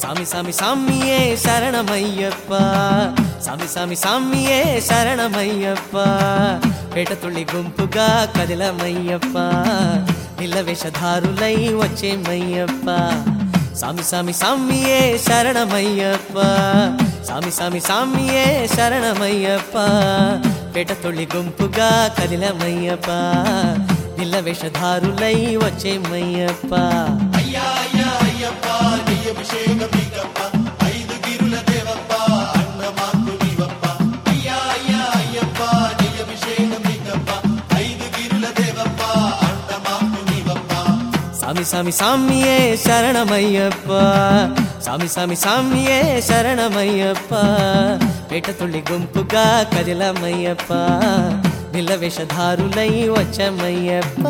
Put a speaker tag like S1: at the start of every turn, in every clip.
S1: சாமி சாமி சாமியே சரணமையப்பா సామి సామి సామియే శరణమయ్యప్ప పేట తుళ్ళి గుంపుగా కదిలమయ్యప్ప నిల్ల వేషధారులై వచ్చేమయ్యప్ప సామి సామి సామియే శరణమయ్యప్ప సామి సామి సామియే శరణమయ్యప్ప పేట తుళ్ళి గుంపుగా కదిలమయ్యప్ప నిల్ల వేషధారులై వచ్చేమయ్యప్ప
S2: అయ్యా అయ్యా అయ్యప్ప నీ అభిషేకం నీకప్ప ఐదు గిరుల దేవప్ప అన్న మాకు నీవప్ప అయ్యా అయ్యా అయ్యప్ప నీ అభిషేకం నీకప్ప ఐదు గిరుల దేవప్ప అన్న మాకు నీవప్ప
S1: సామి సామి సామియే శరణమయ్యప్ప సామి సామి సామియే శరణమయ్యప్ప పేట తుళ్ళి గుంపుగా కదిలమయ్యప్ప నిల్ల వేషధారులై వచ్చమయ్యప్ప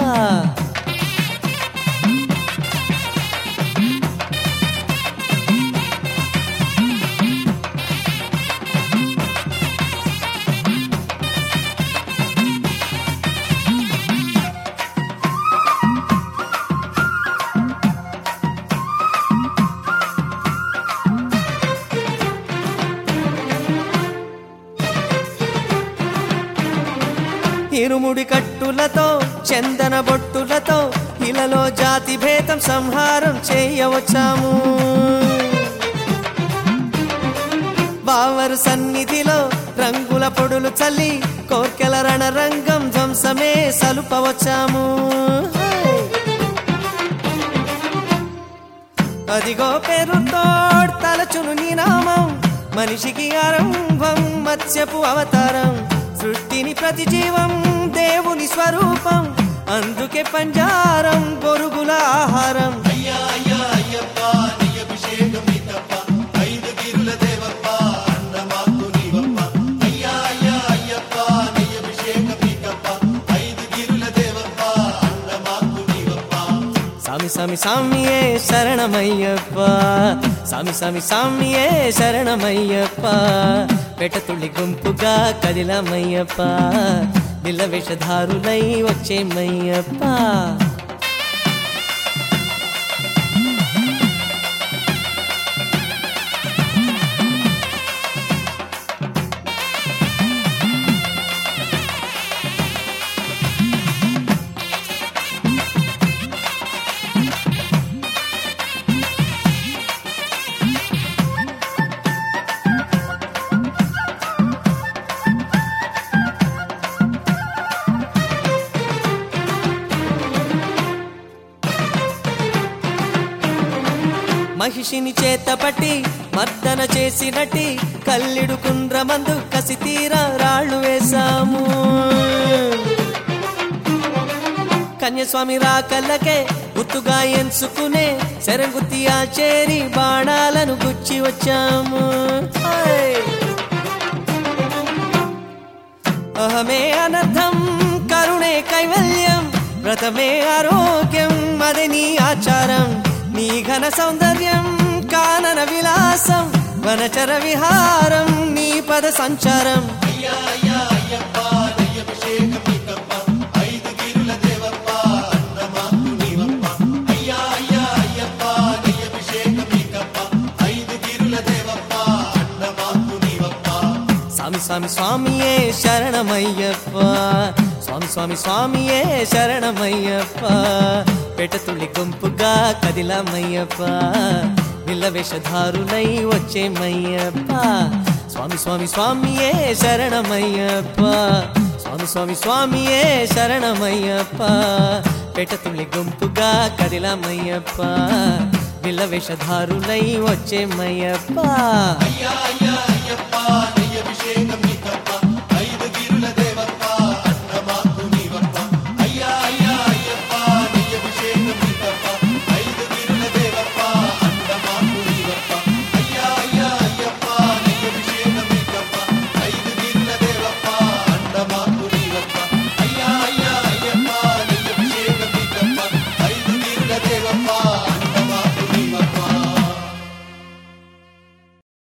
S1: ఇరుముడి కట్టులతో చందన బొట్టులతో ఇలలో జాతి భేదం సంహారం చేయవచ్చాము బావరు సన్నిధిలో రంగుల పొడులు చల్లి కోర్కెల రణరంగం ధ్వంసమే సలుపవచ్చాము అదిగో పేరుతో తలచును నీ నామం మనిషికి ఆరంభం మత్స్యపు అవతారం సృష్టిని ప్రతి జీవం దేవుని స్వరూపం అందుకే పంజారం పొరుగుల ఆహారం
S2: అయ్యా అయ్యా అయ్యప్ప నీ అభిషేకం నీకప్ప ఐదు గిరుల దేవప్ప అన్న మాకు నీవప్ప అయ్యా అయ్యా అయ్యప్ప నీ అభిషేకం నీకప్ప ఐదు గిరుల దేవప్ప అన్న మాకు నీవప్ప
S1: సామి సామి సామియే శరణమయ్యప్ప సామి సామి సామియే శరణమయ్యప్ప పెట తుళ్ళి గుంపుగా కదిలమయ్యప్ప నిల్ల వేషధారులై వచ్చేమయ్యప్ప మహిషిని చేతపట్టి మర్దన చేసినట్టి కల్లిడు కుండ్రమందు కసి తీర రాళ్ళు వేశాము కన్యస్వామి రాకల్లకే గుర్తుగా ఎంచుకునే శరంగుత్తి చేరి బాణాలను గుచ్చి వచ్చాము హాయ్. అహమే అనర్థం కరుణే కైవల్యం వ్రతమే ఆరోగ్యం అదే నీ ఆచారం నీ ఘన సౌందర్యం కానన విలాసం వనచర విహారం నీ పద సంచారం
S2: అయ్యా అయ్యా అయ్యప్ప నీ అభిషేకం నీకప్ప ఐదు గిరుల దేవప్ప అన్న మాకు నీవప్ప అయ్యా అయ్యా అయ్యప్ప నీ అభిషేకం నీకప్ప ఐదు గిరుల దేవప్ప అన్న మాకు నీవప్ప
S1: స్వామి స్వామి స్వామియే శరణమయ్యప్ప స్వామి స్వామి స్వామియే శరణమయ్యప్ప పెట తుళ్ళి గుంపుగా కదిలమయ్యప్ప నిల్ల వేషధారులై వచ్చేమయ్యప్ప స్వామి స్వామి స్వామియే శరణమయ్యప్ప స్వామి స్వామి స్వామియే శరణమయ్యప్ప పెట తుళ్ళి గుంపుగా కదిలమయ్యప్ప నిల్ల వేషధారులై వచ్చేమయ్యప్ప
S2: అయ్యా అయ్యా